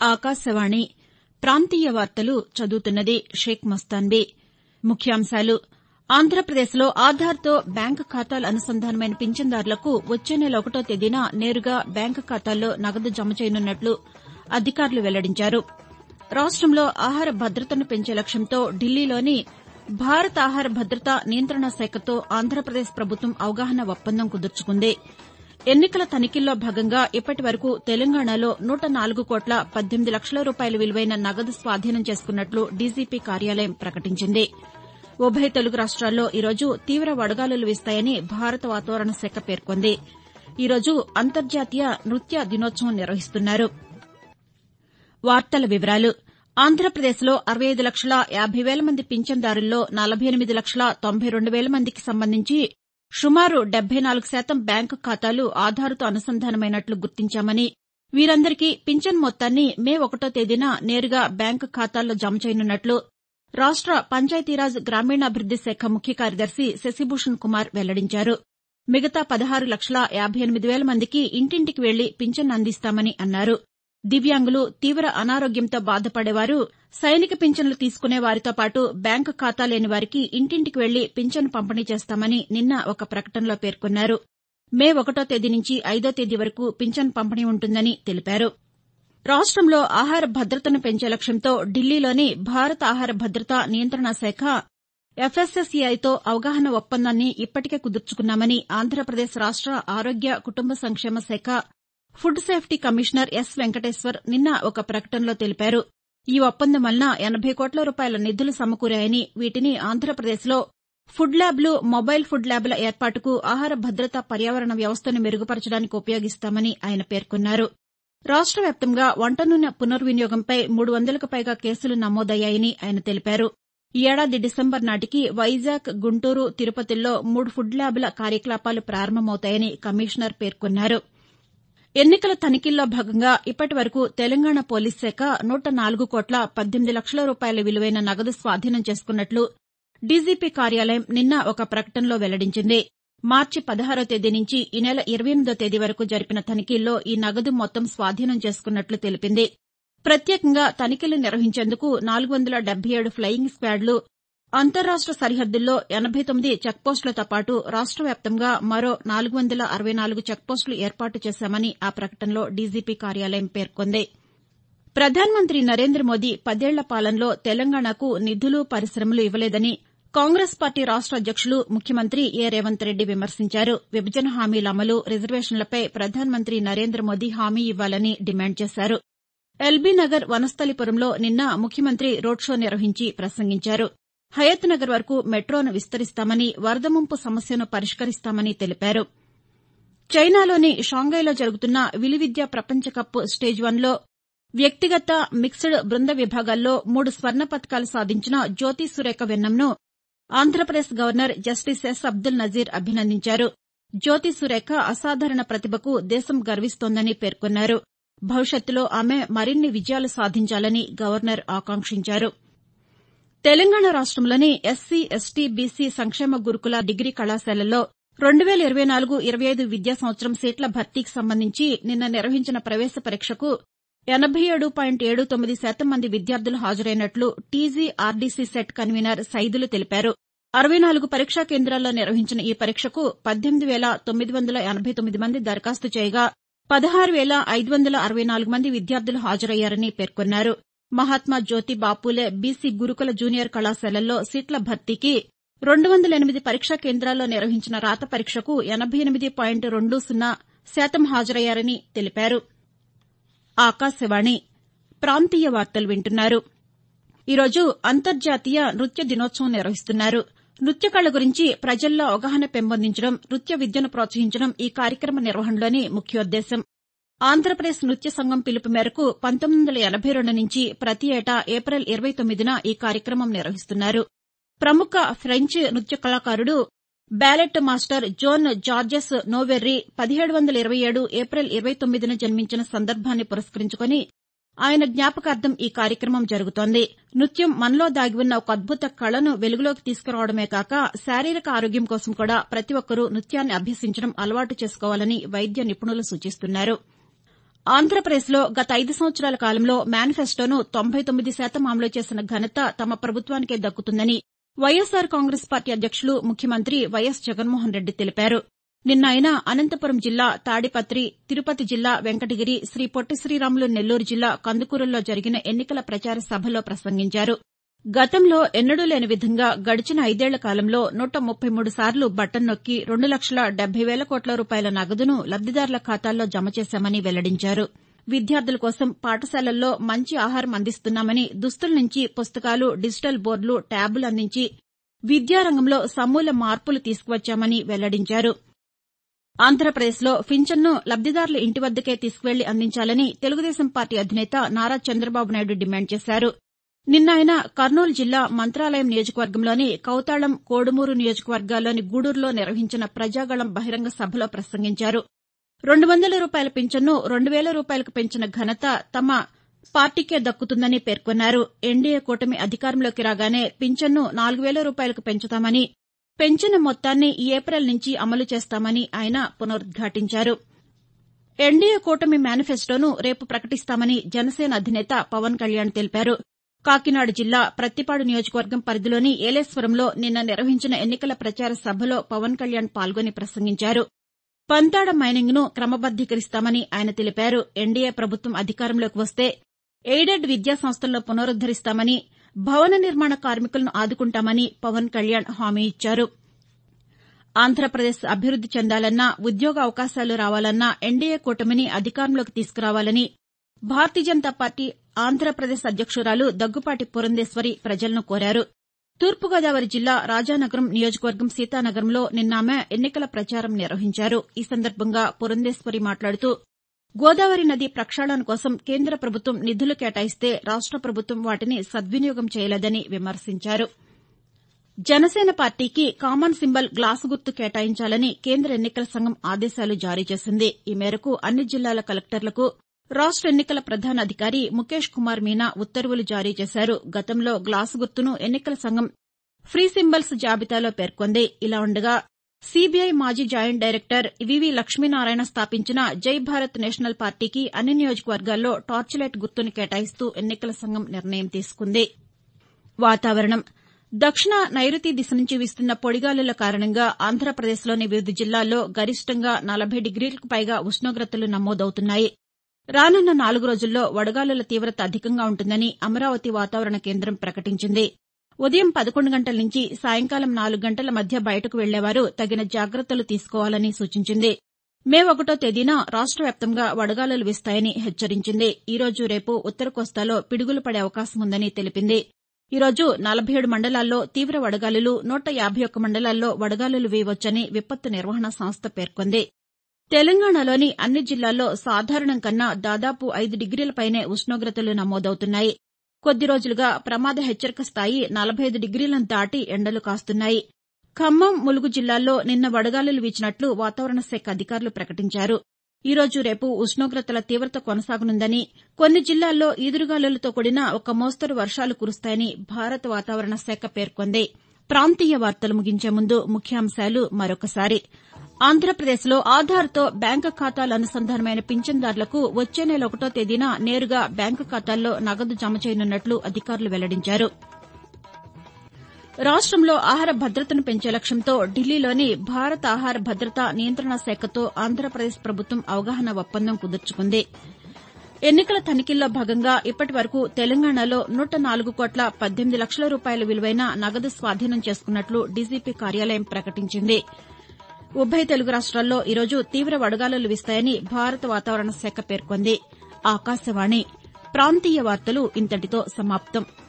ఆకాశవాణి ప్రాంతీయ వార్తలు చదువుతున్నది షేక్ మస్తాన్బీ ముఖ్యాంశాలు ఆంధ్రప్రదేశ్లో ఆధార్తో బ్యాంకు ఖాతాలు అనుసంధానమైన పింఛన్దారులకు వచ్చే నెల ఒకటో తేదీన నేరుగా బ్యాంకు ఖాతాల్లో నగదు జమ చేయనున్నట్లు అధికారులు వెల్లడించారు రాష్టంలో ఆహార భద్రతను పెంచే లక్ష్యంతో ఢిల్లీలోని భారత ఆహార భద్రత నియంత్రణ శాఖతో ఆంధ్రప్రదేశ్ ప్రభుత్వం అవగాహన ఒప్పందం కుదుర్చుకుంది ఎన్నికల తనిఖీల్లో భాగంగా ఇప్పటి వరకు తెలంగాణలో నూట నాలుగు కోట్ల పద్దెనిమిది లక్షల రూపాయల విలువైన నగదు స్వాధీనం చేసుకున్నట్లు డీజీపీ కార్యాలయం ప్రకటించింది ఉభయ తెలుగు రాష్ట్రాల్లో ఈరోజు తీవ వడగాలులు వీస్తాయని భారత వాతావరణ శాఖ పేర్కొంది ఈరోజు అంతర్జాతీయ నృత్య దినోత్సవం నిర్వహిస్తున్నారు ఆంధ్రప్రదేశ్లో అరవై ఐదు లక్షల యాబై వేల మంది పింఛన్దారుల్లో నలభై ఎనిమిది లక్షల తొంభై రెండు వేల మందికి సంబంధించి సుమారు డెబ్బై నాలుగు శాతం బ్యాంకు ఖాతాలు ఆధార్తో అనుసంధానమైనట్లు గుర్తించామని వీరందరికీ పింఛన్ మొత్తాన్ని మే ఒకటో తేదీన నేరుగా బ్యాంకు ఖాతాల్లో జమ చేయనున్నట్లు రాష్ట పంచాయతీరాజ్ గ్రామీణాభివృద్ది శాఖ ముఖ్య కార్యదర్శి శశిభూషణ్ కుమార్ వెల్లడించారు మిగతా పదహారు లక్షల యాబై ఎనిమిది వేల మందికి ఇంటింటికి వెళ్లి పింఛన్ అందిస్తామని అన్నారు దివ్యాంగులు తీవ అనారోగ్యంతో బాధపడేవారు సైనిక పింఛన్లు తీసుకునే వారితో పాటు బ్యాంకు ఖాతా లేని వారికి ఇంటింటికి వెళ్లి పింఛన్ పంపిణీ చేస్తామని నిన్న ఒక ప్రకటనలో పేర్కొన్నారు మే ఒకటో తేదీ నుంచి ఐదో తేదీ వరకు పింఛన్ పంపిణీ ఉంటుందని తెలిపారు రాష్టంలో ఆహార భద్రతను పెంచే లక్ష్యంతో ఢిల్లీలోని భారత ఆహార భద్రత నియంత్రణ శాఖ ఎఫ్ఎస్ఎస్ఏఐతో అవగాహన ఒప్పందాన్ని ఇప్పటికే కుదుర్చుకున్నామని ఆంధ్రప్రదేశ్ రాష్ట ఆరోగ్య కుటుంబ సంక్షేమ శాఖ food safety commissioner S Venkateshwar నిన్న ఒక ప్రకటనలో తెలిపారు ఈ ఒప్పందం వలన ఎనబై కోట్ల రూపాయల నిధులు సమకూరాయని వీటిని ఆంధ్రప్రదేశ్లో ఫుడ్ ల్యాబ్లు మొబైల్ ఫుడ్ ల్యాబ్ల ఏర్పాటుకు ఆహార భద్రత పర్యావరణ వ్యవస్థను మెరుగుపరచడానికి ఉపయోగిస్తామని ఆయన పేర్కొన్నారు రాష్ట వ్యాప్తంగా వంట నూనె పునర్వినియోగంపై మూడు వందలకు పైగా కేసులు నమోదయ్యాయని ఆయన తెలిపారు ఈ ఏడాది డిసెంబర్ నాటికి వైజాగ్ గుంటూరు తిరుపతిల్లో మూడు ఫుడ్ ల్యాబ్ల కార్యకలాపాలు ప్రారంభమవుతాయని కమిషనర్ పేర్కొన్నారు ఎన్నికల తనిఖీల్లో భాగంగా ఇప్పటి వరకు తెలంగాణ పోలీస్ శాఖ నూట నాలుగు కోట్ల పద్దెనిమిది లక్షల రూపాయల విలువైన నగదు స్వాధీనం చేసుకున్నట్లు డీజీపీ కార్యాలయం నిన్న ఒక ప్రకటనలో వెల్లడించింది మార్చి పదహారో తేదీ నుంచి ఈ నెల ఇరవై ఎనిమిదో తేదీ వరకు జరిపిన తనిఖీల్లో ఈ నగదు మొత్తం స్వాధీనం చేసుకున్నట్లు తెలిపింది ప్రత్యేకంగా తనిఖీలు నిర్వహించేందుకు నాలుగు వందల డెబ్బై ఏడు ఫ్లయింగ్ స్క్వాడ్లు అంతర్రాష్ట సరిహద్దుల్లో ఎనబై తొమ్మిది చెక్పోస్టులతో పాటు రాష్ట వ్యాప్తంగా మరో నాలుగు వందల అరవై నాలుగు చెక్పోస్టులు ఏర్పాటు చేశామని ఆ ప్రకటనలో డీజీపీ కార్యాలయం పేర్కొంది ప్రధానమంత్రి నరేంద్ర మోదీ పదేళ్ల పాలనలో తెలంగాణకు నిధులు పరిశమలు ఇవ్వలేదని కాంగ్రెస్ పార్టీ రాష్ట అధ్యక్షులు ముఖ్యమంత్రి ఏ రేవంత్ రెడ్డి విమర్శించారు విభజన హామీల అమలు రిజర్వేషన్లపై ప్రధానమంత్రి నరేంద్ర మోదీ హామీ ఇవ్వాలని డిమాండ్ చేశారు ఎల్బీనగర్ వనస్థలిపురంలో నిన్న ముఖ్యమంత్రి రోడ్ షో నిర్వహించి ప్రసంగించారు హయత్ నగర్ వరకు మెట్రోను విస్తరిస్తామని వరద ముంపు సమస్యను పరిష్కరిస్తామని తెలిపారు చైనాలోని షాంఘైలో జరుగుతున్న విలువిద్య ప్రపంచ కప్ స్టేజ్ వన్లో వ్యక్తిగత మిక్స్డ్ బృంద విభాగాల్లో మూడు స్వర్ణ పతకాలు సాధించిన జ్యోతి సురేఖ వెన్నంను Andhra Pradesh governor justice S Abdul Nazeer అభినందించారు జ్యోతి సురేఖ అసాధారణ ప్రతిభకు దేశం గర్విస్తోందని పేర్కొన్నారు భవిష్యత్తులో ఆమె మరిన్ని విజయాలు సాధించాలని గవర్నర్ ఆకాంక్షించారు తెలంగాణ రాష్టంలోని ఎస్సీ ఎస్టీ బీసీ సంక్షేమ గురుకుల డిగ్రీ కళాశాలల్లో రెండు వేల ఇరవై నాలుగు ఇరవై ఐదు విద్యా సంవత్సరం సీట్ల భర్తీకి సంబంధించి నిన్న నిర్వహించిన ప్రవేశ పరీక్షకు ఎనబై ఏడు పాయింట్ ఏడు తొమ్మిది శాతం మంది విద్యార్థులు హాజరైనట్లు TG RDC CET convener Saidulu తెలిపారు అరవై నాలుగు పరీక్షా కేంద్రాల్లో నిర్వహించిన ఈ పరీక్షకు పద్దెనిమిది వేల తొమ్మిది వందల ఎనబై తొమ్మిది మంది దరఖాస్తు చేయగా పదహారు వేల ఐదు వందల అరవై నాలుగు మంది విద్యార్థులు హాజరయ్యారని పేర్కొన్నారు మహాత్మా జ్యోతి బాపూలే బీసీ గురుకుల జూనియర్ కళాశాలల్లో సీట్ల భర్తీకి రెండు వందల ఎనిమిది పరీక్షా కేంద్రాల్లో నిర్వహించిన రాత పరీక్షకు ఎనబై ఎనిమిది పాయింట్ రెండు సున్నా శాతం హాజరయ్యారని తెలిపారు ఆకాశవాణి ప్రాంతీయ వార్తలు వింటున్నారు ఈరోజు అంతర్జాతీయ నృత్య దినోత్సవం నిర్వహిస్తున్నారు నృత్య కళ గురించి ప్రజల్లో అవగాహన పెంపొందించడం నృత్య విద్యను ప్రోత్సహించడం ఈ కార్యక్రమ నిర్వహణలోని ముఖ్యోద్దేశం ఆంధ్రప్రదేశ్ నృత్య సంఘం పిలుపు మేరకు పంతొమ్మిది వందల ఎనబై రెండు నుంచి ప్రతి ఏటా ఏప్రిల్ ఇరవై తొమ్మిదిన ఈ కార్యక్రమం నిర్వహిస్తున్నారు ప్రముఖ ఫ్రెంచ్ నృత్య కళాకారుడు ballet master Jean Georges Noverre పదిహేడు వందల ఇరవై ఏడు ఏప్రిల్ ఇరవై తొమ్మిదిన జన్మించిన సందర్భాన్ని పురస్కరించుకుని ఆయన జ్ఞాపకార్థం ఈ కార్యక్రమం జరుగుతోంది నృత్యం మనలో దాగి ఉన్న ఒక అద్భుత కళను వెలుగులోకి తీసుకురావడమే కాక శారీరక ఆరోగ్యం కోసం కూడా ప్రతి ఒక్కరూ నృత్యాన్ని అభ్యసించడం అలవాటు చేసుకోవాలని వైద్య నిపుణులు సూచిస్తున్నారు ఆంధ్రప్రదేశ్లో గత ఐదు సంవత్సరాల కాలంలో మేనిఫెస్టోను తొంభై తొమ్మిది శాతం అమలు చేసిన ఘనత తమ ప్రభుత్వానికే దక్కుతుందని వైఎస్సార్ కాంగ్రెస్ పార్టీ అధ్యక్షులు ముఖ్యమంత్రి వైఎస్ జగన్మోహన్ రెడ్డి తెలిపారు నిన్న ఆయన అనంతపురం జిల్లా తాడిపత్రి తిరుపతి జిల్లా వెంకటగిరి శ్రీ పొట్టి శ్రీరాములు నెల్లూరు జిల్లా కందుకూరుల్లో జరిగిన ఎన్నికల ప్రచార సభల్లో ప్రసంగించారు గతంలో ఎన్నడూ లేని విధంగా గడిచిన ఐదేళ్ల కాలంలో నూట ముప్పై మూడు సార్లు బటన్ నొక్కి రెండు లక్షల డెబ్బై వేల కోట్ల రూపాయల నగదును లబ్దిదారుల ఖాతాల్లో జమ చేశామని వెల్లడించారు విద్యార్థుల కోసం పాఠశాలల్లో మంచి ఆహారం అందిస్తున్నామని దుస్తుల నుంచి పుస్తకాలు డిజిటల్ బోర్డులు ట్యాబులు అందించి విద్యారంగంలో సమూల మార్పులు తీసుకువచ్చామని వెల్లడించారు ఆంధ్రప్రదేశ్లో పింఛన్ను లబ్దిదారుల ఇంటి వద్దకే తీసుకువెళ్లి అందించాలని తెలుగుదేశం పార్టీ అధినేత నారా చంద్రబాబు నాయుడు డిమాండ్ చేశారు నిన్న ఆయన కర్నూలు జిల్లా మంత్రాలయం నియోజకవర్గంలోని కౌతాళం కోడుమూరు నియోజకవర్గాల్లోని గూడూరులో నిర్వహించిన ప్రజాగళం బహిరంగ సభలో ప్రసంగించారు రెండు వందల రూపాయల పింఛన్ను రెండు వేల రూపాయలకు పెంచిన ఘనత తమ పార్టీకే దక్కుతుందని పేర్కొన్నారు ఎన్డీఏ కూటమి అధికారంలోకి రాగానే పింఛన్ను నాలుగు వేల రూపాయలకు పెంచుతామని పెంచిన మొత్తాన్ని ఈ ఏప్రిల్ నుంచి అమలు చేస్తామని ఆయన పునరుద్ఘాటించారు ఎన్డీఏ కూటమి మేనిఫెస్టోను రేపు ప్రకటిస్తామని జనసేన అధినేత పవన్ కళ్యాణ్ తెలిపారు కాకినాడ జిల్లా ప్రత్తిపాడు నియోజకవర్గం పరిధిలోని ఏలేశ్వరంలో నిన్న నిర్వహించిన ఎన్నికల ప్రచార సభలో పవన్ కళ్యాణ్ పాల్గొని ప్రసంగించారు పంతాడ మైనింగ్ను క్రమబద్దీకరిస్తామని ఆయన తెలిపారు ఎన్డీఏ ప్రభుత్వం అధికారంలోకి వస్తే ఎయిడెడ్ విద్యా సంస్థలను పునరుద్దరిస్తామని భవన నిర్మాణ కార్మికులను ఆదుకుంటామని పవన్ కళ్యాణ్ హామీ ఇచ్చారు ఆంధ్రప్రదేశ్ అభివృద్ది చెందాలన్నా ఉద్యోగ అవకాశాలు రావాలన్నా ఎన్డీఏ కూటమిని అధికారంలోకి తీసుకురావాలని భారతీయ జనతా పార్టీ ఆంధ్రప్రదేశ్ అధ్యక్షురాలు దగ్గుపాటి పురంధేశ్వరి ప్రజలను కోరారు తూర్పుగోదావరి జిల్లా రాజానగరం నియోజకవర్గం సీతానగరంలో నిన్న ఆమె ఎన్నికల ప్రచారం నిర్వహించారు ఈ సందర్భంగా పురంధేశ్వరి మాట్లాడుతూ గోదావరి నది ప్రక్షాళన కోసం కేంద్ర ప్రభుత్వం నిధులు కేటాయిస్తే రాష్ట ప్రభుత్వం వాటిని సద్వినియోగం చేయలేదని విమర్శించారు జనసేన పార్టీకి కామన్ సింబల్ గ్లాసు గుర్తు కేటాయించాలని కేంద్ర ఎన్నికల సంఘం ఆదేశాలు జారీ చేసింది ఈ మేరకు అన్ని జిల్లాల కలెక్టర్లకు రాష్ట ఎన్నికల ప్రధాన అధికారి ముఖేష్ కుమార్ మీనా ఉత్తర్వులు జారీ చేశారు గతంలో గ్లాసు గుర్తును ఎన్నికల సంఘం ఫ్రీ సింబల్స్ జాబితాలో పేర్కొంది ఇలా ఉండగా సీబీఐ మాజీ జాయింట్ డైరెక్టర్ వివి లక్ష్మీనారాయణ స్థాపించిన జై భారత్ నేషనల్ పార్టీకి అన్ని నియోజకవర్గాల్లో టార్చ్ లైట్ గుర్తును కేటాయిస్తూ ఎన్నికల సంఘం నిర్ణయం తీసుకుంది వాతావరణం దక్షిణ నైరుతి దిశ నుంచి వీస్తున్న పొడిగాలుల కారణంగా ఆంధ్రప్రదేశ్లోని వివిధ జిల్లాల్లో గరిష్టంగా నలభై డిగ్రీలకు పైగా ఉష్ణోగ్రతలు నమోదవుతున్నాయి రానున్న నాలుగు రోజుల్లో వడగాలుల తీవ్రత అధికంగా ఉంటుందని అమరావతి వాతావరణ కేంద్రం ప్రకటించింది ఉదయం పదకొండు గంటల నుంచి సాయంకాలం నాలుగు గంటల మధ్య బయటకు వెళ్లేవారు తగిన జాగ్రత్తలు తీసుకోవాలని సూచించింది మే ఒకటో తేదీన రాష్ట వ్యాప్తంగా వడగాలులు వీస్తాయని హెచ్చరించింది ఈ రోజు రేపు ఉత్తర కోస్తాలో పిడుగులు పడే అవకాశం ఉందని తెలిపింది ఈ రోజు నలభై ఏడు మండలాల్లో తీవ్ర వడగాలులు నూట యాభై ఒక్క మండలాల్లో వడగాలులు వీయవచ్చని విపత్తు నిర్వహణ సంస్థ పేర్కొంది తెలంగాణలోని అన్ని జిల్లాల్లో సాధారణం కన్నా దాదాపు ఐదు డిగ్రీలపైనే ఉష్ణోగ్రతలు నమోదవుతున్నాయి కొద్ది రోజులుగా ప్రమాద హెచ్చరిక స్థాయి నలభై ఐదు డిగ్రీలను దాటి ఎండలు కాస్తున్నాయి ఖమ్మం ములుగు జిల్లాల్లో నిన్న వడగాలులు వీచినట్లు వాతావరణ శాఖ అధికారులు ప్రకటించారు ఈ రోజు రేపు ఉష్ణోగ్రతల తీవ్రత కొనసాగనుందని కొన్ని జిల్లాల్లో ఈదురుగాలులతో కూడిన ఒక మోస్తరు వర్షాలు కురుస్తాయని భారత వాతావరణ శాఖ పేర్కొంది ప్రాంతీయ వార్తలు ముగించే ముందు ముఖ్యాంశాలు మరొకసారి ఆంధ్రప్రదేశ్లో ఆధార్తో బ్యాంకు ఖాతాలు అనుసంధానమైన పింఛన్దారులకు వచ్చే నెల ఒకటో తేదీన నేరుగా బ్యాంకు ఖాతాల్లో నగదు జమ చేయనున్నట్లు అధికారులు వెల్లడించారు రాష్టంలో ఆహార భద్రతను పెంచే లక్ష్యంతో ఢిల్లీలోని భారత ఆహార భద్రత నియంత్రణ శాఖతో ఆంధ్రప్రదేశ్ ప్రభుత్వం అవగాహన ఒప్పందం కుదుర్చుకుంది ఎన్నికల తనిఖీల్లో భాగంగా ఇప్పటి వరకు తెలంగాణలో నూట నాలుగు కోట్ల పద్దెనిమిది లక్షల రూపాయల విలువైన నగదు స్వాధీనం చేసుకున్నట్లు డీజీపీ కార్యాలయం ప్రకటించింది ఉభయ తెలుగు రాష్ట్రాల్లో ఈరోజు తీవ్ర వడగాలులు వీస్తాయని భారత వాతావరణ శాఖ పేర్కొంది ఆకాశవాణి ప్రాంతీయ వార్తలు ఇంతటితో సమాప్తం